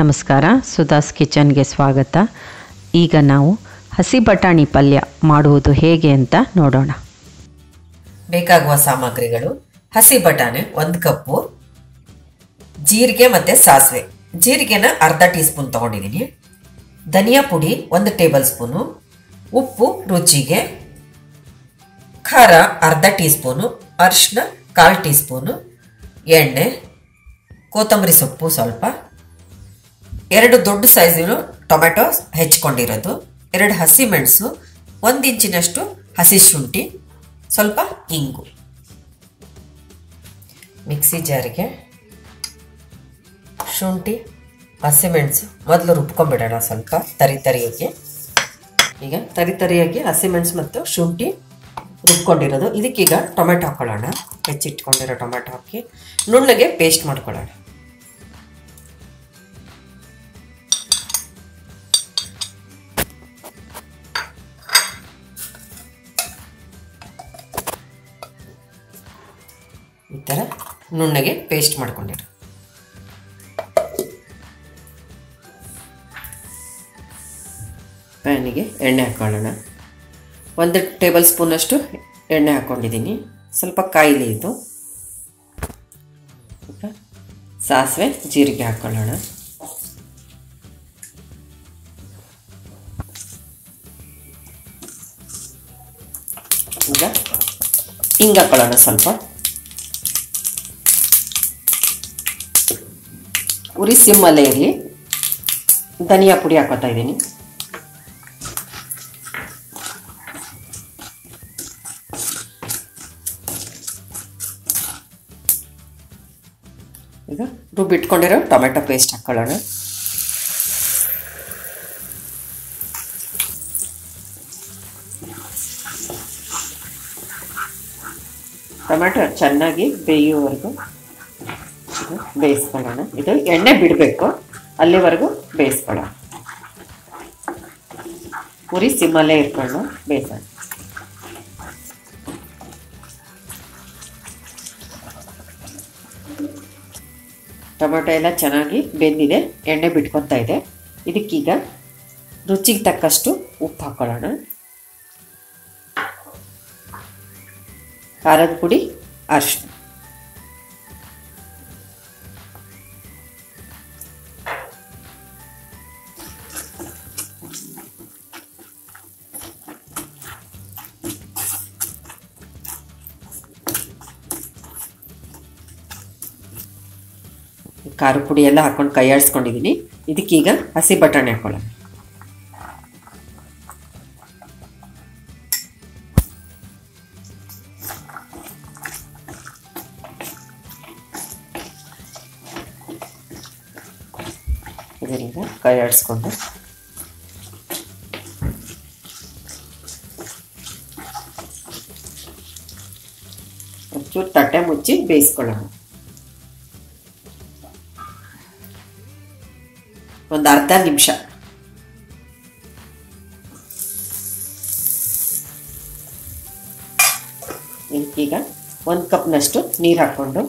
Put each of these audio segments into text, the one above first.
ನಮಸ್ಕಾರ ಸುಧಾಸ್ ಕಿಚನ್ಗೆ ಸ್ವಾಗತ ಈಗ ನಾವು ಹಸಿ ಬಟಾಣಿ ಪಲ್ಯ ಮಾಡುವುದು ಹೇಗೆ ಅಂತ ನೋಡೋಣ ಬೇಕಾಗುವ ಸಾಮಗ್ರಿಗಳು ಹಸಿ ಬಟಾಣಿ ಒಂದು ಕಪ್ಪು ಜೀರಿಗೆ ಮತ್ತು ಸಾಸಿವೆ ಜೀರಿಗೆನ ಅರ್ಧ ಟೀ ಸ್ಪೂನ್ ತೊಗೊಂಡಿದ್ದೀನಿ ಧನಿಯಾ ಪುಡಿ ಒಂದು ಟೇಬಲ್ ಸ್ಪೂನು ಉಪ್ಪು ರುಚಿಗೆ ಖಾರ ಅರ್ಧ ಟೀ ಸ್ಪೂನು ಅರಿಶಿನ ಕಾಲು ಟೀ ಸ್ಪೂನು ಎಣ್ಣೆ ಕೊತ್ತಂಬರಿ ಸೊಪ್ಪು ಸ್ವಲ್ಪ ಎರಡು ದೊಡ್ಡ ಸೈಜಿನ ಟೊಮೆಟೊ ಹೆಚ್ಕೊಂಡಿರೋದು ಎರಡು ಹಸಿ ಮೆಣಸು ಒಂದು ಇಂಚಿನಷ್ಟು ಹಸಿ ಶುಂಠಿ ಸ್ವಲ್ಪ ಇಂಗು ಮಿಕ್ಸಿ ಜಾರಿಗೆ ಶುಂಠಿ ಹಸಿಮೆಣಸು ಮೊದಲು ರುಬ್ಕೊಂಡ್ಬಿಡೋಣ ಸ್ವಲ್ಪ ತರಿ ತರಿಯಾಗಿ ಈಗ ತರಿ ತರಿಯಾಗಿ ಹಸಿಮೆಣಸು ಮತ್ತು ಶುಂಠಿ ರುಬ್ಕೊಂಡಿರೋದು ಇದಕ್ಕೀಗ ಟೊಮೆಟೊ ಹಾಕೊಳ್ಳೋಣ ಹೆಚ್ಚಿಟ್ಕೊಂಡಿರೋ ಟೊಮೆಟೊ ಹಾಕಿ ನುಣ್ಣಗೆ ಪೇಸ್ಟ್ ಮಾಡ್ಕೊಳ್ಳೋಣ ಈ ಥರ ನುಣ್ಣಗೆ ಪೇಸ್ಟ್ ಮಾಡ್ಕೊಂಡಿರು ಪ್ಯಾನಿಗೆ ಎಣ್ಣೆ ಹಾಕೊಳ್ಳೋಣ ಒಂದು ಟೇಬಲ್ ಸ್ಪೂನಷ್ಟು ಎಣ್ಣೆ ಹಾಕ್ಕೊಂಡಿದ್ದೀನಿ ಸ್ವಲ್ಪ ಕಾಯಿಲೆ ಇದು ಈಗ ಸಾಸಿವೆ ಜೀರಿಗೆ ಹಾಕ್ಕೊಳ್ಳೋಣ ಈಗ ಹಿಂಗೆ ಹಾಕ್ಕೊಳ್ಳೋಣ ಸ್ವಲ್ಪ ಉರಿ ಸಿಮ್ಮಲ್ಲೇ ಇರಲಿ ಧನಿಯಾ ಪುಡಿ ಹಾಕೋತಾ ಇದ್ದೀನಿ ಈಗ ರುಬ್ಬಿಟ್ಕೊಂಡಿರೋ ಟೊಮೆಟೊ ಪೇಸ್ಟ್ ಹಾಕ್ಕೊಳ್ಳೋಣ ಟೊಮೆಟೊ ಚೆನ್ನಾಗಿ ಬೇಯುವವರೆಗೂ ಬೇಯಿಸ್ಕೊಳ್ಳೋಣ ಇದು ಎಣ್ಣೆ ಬಿಡಬೇಕು ಅಲ್ಲಿವರೆಗೂ ಬೇಯಿಸ್ಕೊಳ್ಳೋಣ ಉರಿ ಸಿಮ್ಮಲ್ಲೇ ಇಟ್ಕೊಂಡು ಬೇಯಿಸೋಣ ಟೊಮೆಟೊ ಎಲ್ಲ ಚೆನ್ನಾಗಿ ಬೆಂದಿದೆ ಎಣ್ಣೆ ಬಿಟ್ಕೊತಾ ಇದೆ ಇದಕ್ಕೀಗ ರುಚಿಗೆ ತಕ್ಕಷ್ಟು ಉಪ್ಪು ಹಾಕ್ಕೊಳ್ಳೋಣ ಖಾರದ ಪುಡಿ ಅರಿಶಿನ ಖಾರ ಪುಡಿ ಎಲ್ಲ ಹಾಕೊಂಡು ಕೈ ಆಡಿಸ್ಕೊಂಡಿದ್ದೀನಿ ಇದಕ್ಕೀಗ ಹಸಿ ಬಟಾಣಿ ಹಾಕೊಳ್ಳೋಣ ಇದರಿಂದ ಕೈ ಆಡಿಸ್ಕೊಂಡು ಒಂಚೂರು ತಟ್ಟೆ ಮುಚ್ಚಿ ಬೇಯಿಸ್ಕೊಳ್ಳೋಣ ಒಂದು ಅರ್ಧ ನಿಮಿಷ ಈಗ ಒಂದು ಕಪ್ನಷ್ಟು ನೀರು ಹಾಕ್ಕೊಂಡು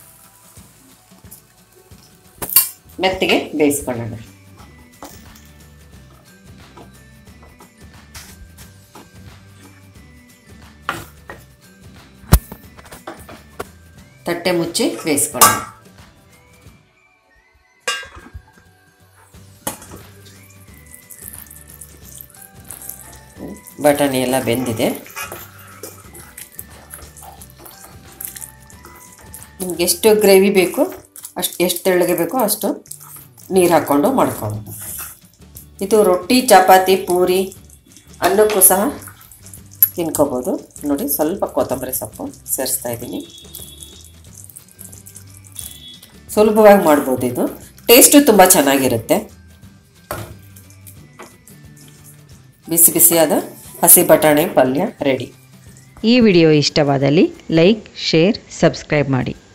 ಮೆತ್ತಿಗೆ ಬೇಯಿಸ್ಕೊಳ್ಳೋಣ ತಟ್ಟೆ ಮುಚ್ಚಿ ಬೇಯಿಸ್ಕೊಳ್ಳೋಣ ಬಟಾಣಿ ಎಲ್ಲ ಬೆಂದಿದೆ ನಿಮ್ಗೆ ಎಷ್ಟು ಗ್ರೇವಿ ಬೇಕು ಅಷ್ಟು ಎಷ್ಟು ತೆಳ್ಳಗೆ ಬೇಕೋ ಅಷ್ಟು ನೀರು ಹಾಕ್ಕೊಂಡು ಮಾಡ್ಕೊಳ್ಳೋದು ಇದು ರೊಟ್ಟಿ ಚಪಾತಿ ಪೂರಿ ಅನ್ನಕ್ಕೂ ಸಹ ತಿನ್ಕೋಬೋದು ನೋಡಿ ಸ್ವಲ್ಪ ಕೊತ್ತಂಬರಿ ಸೊಪ್ಪು ಸೇರಿಸ್ತಾ ಇದ್ದೀನಿ ಸುಲಭವಾಗಿ ಮಾಡ್ಬೋದು ಇದು ಟೇಸ್ಟು ತುಂಬ ಚೆನ್ನಾಗಿರುತ್ತೆ ಬಿಸಿ ಬಿಸಿಯಾದ ಹಸಿ ಬಟಾಣಿ ಪಲ್ಯ ರೆಡಿ ಈ ವಿಡಿಯೋ ಇಷ್ಟವಾದಲ್ಲಿ ಲೈಕ್ ಶೇರ್ ಸಬ್ಸ್ಕ್ರೈಬ್ ಮಾಡಿ